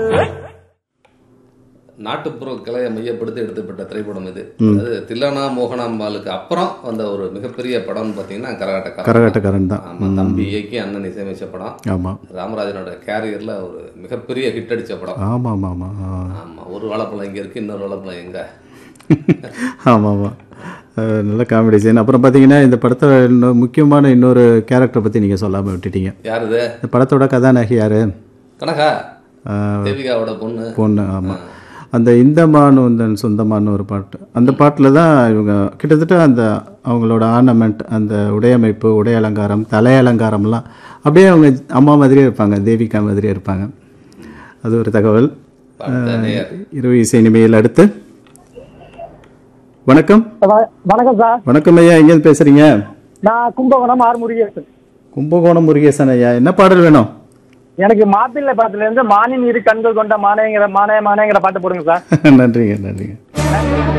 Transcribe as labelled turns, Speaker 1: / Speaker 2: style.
Speaker 1: நாட்டுப்புற கலையை மையப்படுத்தி எடுத்துப்பட்ட திரைப்படம் இது அதாவது தில்லனா மோகனாம்பாளுக்கு அப்புறம் வந்த ஒரு மிகப்பெரிய படம்னு பார்த்தீங்கன்னா கரகாட்டக்காரன்
Speaker 2: கரகாட்டக்காரன் தான்
Speaker 1: ஆமா தம்பி இயக்கி அண்ணன் இசையமைச்ச படம்
Speaker 2: ஆமாம்
Speaker 1: ராமராஜனோட கேரியர்ல ஒரு மிகப்பெரிய ஹிட் அடிச்ச படம்
Speaker 2: ஆமாம் ஆமாம் ஆமாம் ஆ.
Speaker 1: ஆமா ஒரு வாழைப்பழம் இங்க இருக்கு இன்னொரு வாழைப்பழம் எங்க
Speaker 2: ஆமாம் ஆமாம் அஹ் நல்ல காமெடி சீன் அப்புறம் பார்த்தீங்கன்னா இந்த படத்தோட இன்னும் முக்கியமான இன்னொரு கேரக்டரை பற்றி நீங்கள் சொல்லாமல் விட்டுட்டீங்க
Speaker 1: யாருது
Speaker 2: இந்த படத்தோட கதாநாயகி யார்
Speaker 1: கனகா தேவிகாவோட பொண்ணு
Speaker 2: பொண்ணு ஆமாம் அந்த இந்த மானுந்தன் சொந்தமான்னு ஒரு பாட்டு அந்த பாட்டில் தான் இவங்க கிட்டத்தட்ட அந்த அவங்களோட ஆர்னமெண்ட் அந்த உடையமைப்பு உடை அலங்காரம் தலை அலங்காரம்லாம் அப்படியே அவங்க அம்மா மாதிரியே இருப்பாங்க தேவிகா மாதிரியே இருப்பாங்க அது ஒரு தகவல்
Speaker 1: அடுத்த நேயர்
Speaker 2: இரவு இசை நிமையில் அடுத்து வணக்கம்
Speaker 3: வ- வணக்கம் சார்
Speaker 2: வணக்கம் ஐயா எங்கேருந்து பேசுறீங்க
Speaker 3: நான் கும்பகோணம் ஆர் முருகேசன்
Speaker 2: கும்பகோணம் முருகேசன் ஐயா என்ன பாடல் வேணும்
Speaker 3: எனக்கு மாப்பிள்ளை படத்துல இருந்து மானின் இரு கண்கள் கொண்ட மானேங்கிற மானே மானேங்கிற பாட்டு போடுங்க சார்
Speaker 2: நன்றிங்க நன்றிங்க